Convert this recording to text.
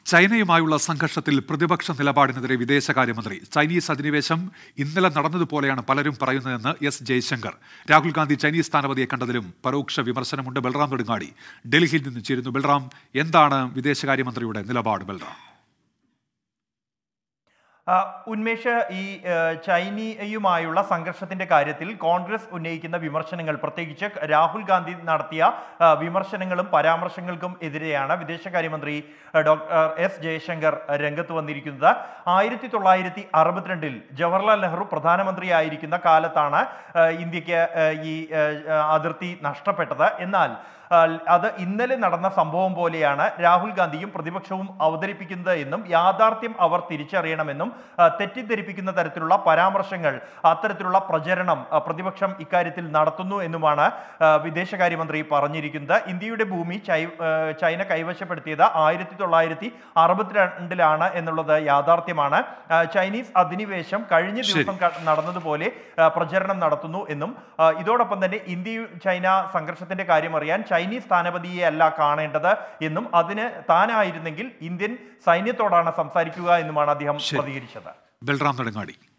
ചൈനയുമായുള്ള സംഘർഷത്തിൽ പ്രതിപക്ഷ നിലപാടിനെതിരെ വിദേശകാര്യമന്ത്രി ചൈനീസ് അധിനിവേശം ഇന്നലെ നടന്നതുപോലെയാണ് പലരും പറയുന്നതെന്ന് എസ് ജയശങ്കർ രാഹുൽ ഗാന്ധി ചൈനീസ് സ്ഥാനപതിയെ കണ്ടതിലും പരോക്ഷ വിമർശനമുണ്ട് ബൽറാം നെടുങ്ങാടി ഡൽഹിയിൽ നിന്ന് ചേരുന്നു ബൽറാം എന്താണ് വിദേശകാര്യമന്ത്രിയുടെ നിലപാട് ബൽറാം ആ, ഉന്മേഷ് ഈ ആ, ചൈനയുമായുള്ള സംഘർഷത്തിന്റെ കാര്യത്തിൽ കോൺഗ്രസ് ഉന്നയിക്കുന്ന വിമർശനങ്ങൾ പ്രത്യേകിച്ച് രാഹുൽ ഗാന്ധി നടത്തിയ ആ, വിമർശനങ്ങളും പരാമർശങ്ങൾക്കും എതിരെയാണ് വിദേശകാര്യമന്ത്രി ആ, ഡോക്ടർ എസ് ജയശങ്കർ രംഗത്ത് വന്നിരിക്കുന്നത് ആയിരത്തി തൊള്ളായിരത്തി അറുപത്തിരണ്ടിൽ ജവഹർലാൽ നെഹ്റു പ്രധാനമന്ത്രിയായിരിക്കുന്ന കാലത്താണ് ആ, ഇന്ത്യക്ക് ആ, ഈ ആ, അതിർത്തി നഷ്ടപ്പെട്ടത് എന്നാൽ ആ, അത് ഇന്നലെ നടന്ന സംഭവം പോലെയാണ് രാഹുൽ ഗാന്ധിയും പ്രതിപക്ഷവും അവതരിപ്പിക്കുന്നത് എന്നും യാഥാർത്ഥ്യം അവർ തിരിച്ചറിയണമെന്നും ആ, തെറ്റിദ്ധരിപ്പിക്കുന്ന തരത്തിലുള്ള പരാമർശങ്ങൾ അത്തരത്തിലുള്ള പ്രചരണം ആ, പ്രതിപക്ഷം ഇക്കാര്യത്തിൽ നടത്തുന്നു എന്നുമാണ് ആ, വിദേശകാര്യമന്ത്രി പറഞ്ഞിരിക്കുന്നത് ഇന്ത്യയുടെ ഭൂമി ചൈ ആ, ചൈന കൈവശപ്പെടുത്തിയത് ആയിരത്തി തൊള്ളായിരത്തി അറുപത്തിരണ്ടിലാണ് എന്നുള്ളത് യാഥാർത്ഥ്യമാണ് ആ, ചൈനീസ് അധിനിവേശം കഴിഞ്ഞ ശരി. ദിവസം ക- നടന്നതുപോലെ ആ, പ്രചരണം നടത്തുന്നു എന്നും ആ, ഇതോടൊപ്പം തന്നെ ഇന്ത്യ ചൈന സംഘർഷത്തിന്റെ കാര്യം അറിയാൻ ചൈനീസ് സ്ഥാനപതിയെ അല്ല കാണേണ്ടത് എന്നും അതിന് താനായിരുന്നെങ്കിൽ ഇന്ത്യൻ സൈന്യത്തോടാണ് സംസാരിക്കുക എന്നുമാണ് അദ്ദേഹം ശരി. പ്രതികരിച്ചത് ബൽറാം നെടുങ്ങാടി